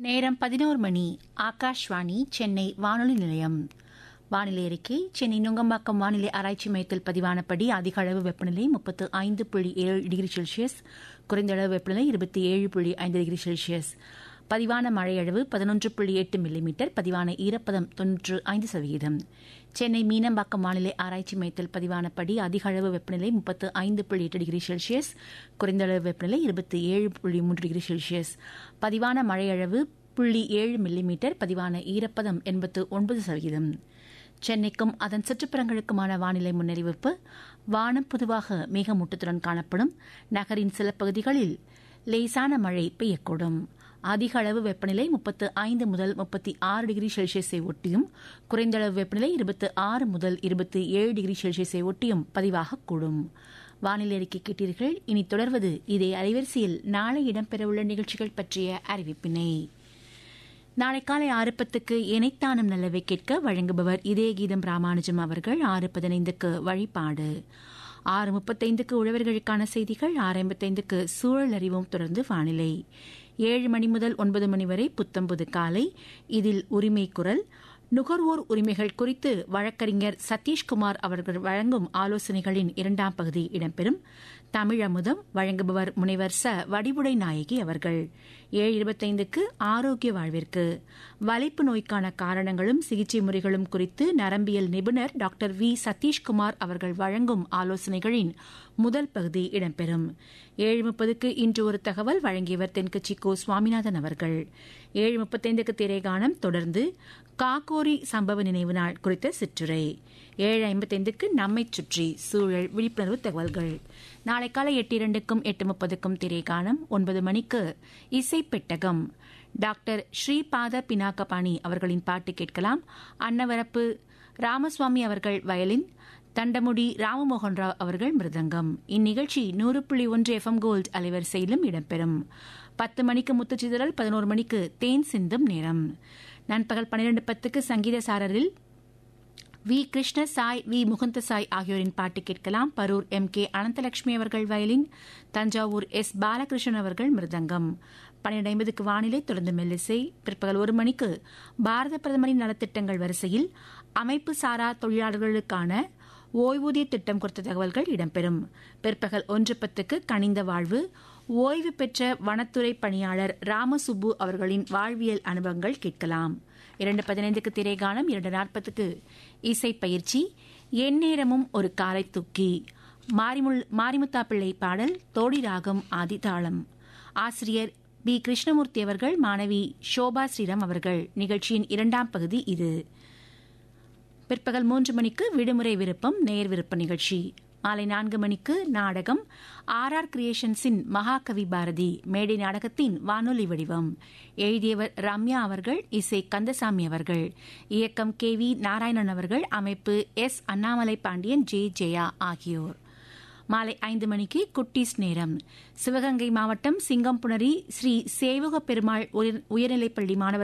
நேரம் பதினோரு மணி ஆகாஷ்வாணி சென்னை வானொலி நிலையம் வானிலை அறிக்கை சென்னை நுங்கம்பாக்கம் வானிலை ஆராய்ச்சி மையத்தில் பதிவானபடி அதிக அளவு வெப்பநிலை முப்பத்து ஐந்து புள்ளி ஏழு டிகிரி செல்சியஸ் குறைந்த அளவு வெப்பநிலை இருபத்தி ஏழு புள்ளி ஐந்து டிகிரி செல்சியஸ் பதிவான மழை அளவு பதினொன்று புள்ளி எட்டு மில்லிமீட்டர் பதிவான ஈரப்பதம் தொன்னூற்று ஐந்து சதவீதம் சென்னை மீனம்பாக்கம் வானிலை ஆராய்ச்சி மையத்தில் பதிவானபடி அதிக அளவு வெப்பநிலை முப்பத்து ஐந்து புள்ளி எட்டு டிகிரி செல்சியஸ் குறைந்த அளவு வெப்பநிலை இருபத்தி ஏழு புள்ளி மூன்று டிகிரி செல்சியஸ் பதிவான மழை அளவு புள்ளி ஏழு மில்லிமீட்டர் பதிவான ஈரப்பதம் எண்பத்து ஒன்பது சதவீதம் சென்னைக்கும் அதன் சுற்றுப்புறங்களுக்குமான வானிலை முன்னறிவிப்பு வானம் பொதுவாக மேகமூட்டத்துடன் காணப்படும் நகரின் சில பகுதிகளில் லேசான மழை பெய்யக்கூடும் அதிக அளவு வெப்பநிலை முப்பத்து ஐந்து முதல் முப்பத்தி ஆறு டிகிரி செல்சியஸை ஒட்டியும் குறைந்த அளவு வெப்பநிலை இருபத்தி ஆறு முதல் இருபத்தி ஏழு டிகிரி செல்சியஸை ஒட்டியும் பதிவாகக்கூடும் வானிலை அறிக்கை கேட்டீர்கள் இனி தொடர்வது இதே அலைவரிசையில் நாளை இடம்பெறவுள்ள நிகழ்ச்சிகள் பற்றிய அறிவிப்பினை நாளை காலை ஆறு பத்துக்கு இணைத்தானம் நல்லவை கேட்க வழங்குபவர் இதே கீதம் ராமானுஜம் அவர்கள் ஆறு பதினைந்துக்கு வழிபாடு ஆறு முப்பத்தைந்துக்கு உழவர்களுக்கான செய்திகள் ஆறு ஐம்பத்தைந்துக்கு சூழல் அறிவும் தொடர்ந்து வானிலை ஏழு மணி முதல் ஒன்பது மணி வரை புத்தம்புது காலை இதில் உரிமை குரல் நுகர்வோர் உரிமைகள் குறித்து வழக்கறிஞர் சதீஷ்குமார் அவர்கள் வழங்கும் ஆலோசனைகளின் இரண்டாம் பகுதி இடம்பெறும் தமிழ் அமுதம் வழங்குபவர் முனைவர் ச வடிவுடை நாயகி அவர்கள் ஏழு இருபத்தைந்துக்கு ஆரோக்கிய வாழ்விற்கு வலிப்பு நோய்க்கான காரணங்களும் சிகிச்சை முறைகளும் குறித்து நரம்பியல் நிபுணர் டாக்டர் வி சதீஷ்குமார் அவர்கள் வழங்கும் ஆலோசனைகளின் முதல் பகுதி இடம்பெறும் ஏழு முப்பதுக்கு இன்று ஒரு தகவல் வழங்கியவர் தென்கட்சி கோ சுவாமிநாதன் அவர்கள் ஏழு முப்பத்தைந்துக்கு திரைகானம் தொடர்ந்து காக்கோரி சம்பவ நினைவு நாள் குறித்த சிற்றுரை ஏழு ஐம்பத்தைந்துக்கு நம்மை சுற்றி சூழல் விழிப்புணர்வு தகவல்கள் நாளை காலை எட்டு இரண்டுக்கும் எட்டு முப்பதுக்கும் திரைகானம் ஒன்பது மணிக்கு இசை பெட்டகம் டாக்டர் ஸ்ரீபாத பினாக்கபாணி அவர்களின் பாட்டு கேட்கலாம் அன்னவரப்பு ராமசுவாமி அவர்கள் வயலின் தண்டமுடி ராமமோகன் ராவ் அவர்கள் மிருதங்கம் இந்நிகழ்ச்சி நூறு புள்ளி ஒன்று எஃப்எம் கோல்ட் அலைவரிசையிலும் இடம்பெறும் பத்து மணிக்கு முத்துச்சிதறல் பதினோரு மணிக்கு தேன் சிந்தும் நேரம் நண்பகல் பன்னிரண்டு பத்துக்கு சங்கீத சாரரில் வி கிருஷ்ண சாய் வி முகுந்த சாய் ஆகியோரின் பாட்டு கேட்கலாம் பரூர் எம் கே அனந்தலட்சுமி அவர்கள் வயலின் தஞ்சாவூர் எஸ் பாலகிருஷ்ணன் அவர்கள் மிருதங்கம் பன்னிரண்டு ஐம்பதுக்கு வானிலை தொடர்ந்து மெல்லிசை பிற்பகல் ஒரு மணிக்கு பாரத பிரதமரின் நலத்திட்டங்கள் வரிசையில் அமைப்பு சாரா தொழிலாளர்களுக்கான ஓய்வூதிய திட்டம் குறித்த தகவல்கள் இடம்பெறும் பிற்பகல் ஒன்று பத்துக்கு கனிந்த வாழ்வு ஓய்வு பெற்ற வனத்துறை பணியாளர் ராமசுப்பு அவர்களின் வாழ்வியல் அனுபவங்கள் கேட்கலாம் இரண்டு பதினைந்துக்கு திரைகாலம் இரண்டு நாற்பதுக்கு இசை பயிற்சி எந்நேரமும் ஒரு காலை தூக்கி மாரிமுத்தா பிள்ளை பாடல் தோடி ராகம் ஆதிதாளம் ஆசிரியர் பி கிருஷ்ணமூர்த்தி அவர்கள் மாணவி ஷோபா ஸ்ரீராம் அவர்கள் நிகழ்ச்சியின் இரண்டாம் பகுதி இது பிற்பகல் மூன்று மணிக்கு விடுமுறை விருப்பம் நேர் விருப்ப நிகழ்ச்சி மாலை நான்கு மணிக்கு நாடகம் ஆர் ஆர் கிரியேஷன்ஸின் மகாகவி பாரதி மேடை நாடகத்தின் வானொலி வடிவம் எழுதியவர் ரம்யா அவர்கள் இசை கந்தசாமி அவர்கள் இயக்கம் கே வி நாராயணன் அவர்கள் அமைப்பு எஸ் அண்ணாமலை பாண்டியன் ஜே ஜெயா ஆகியோர் மாலை ஐந்து மணிக்கு குட்டீஸ் நேரம் சிவகங்கை மாவட்டம் சிங்கம்புணரி ஸ்ரீ சேவக பெருமாள் உயர்நிலைப்பள்ளி மாணவர்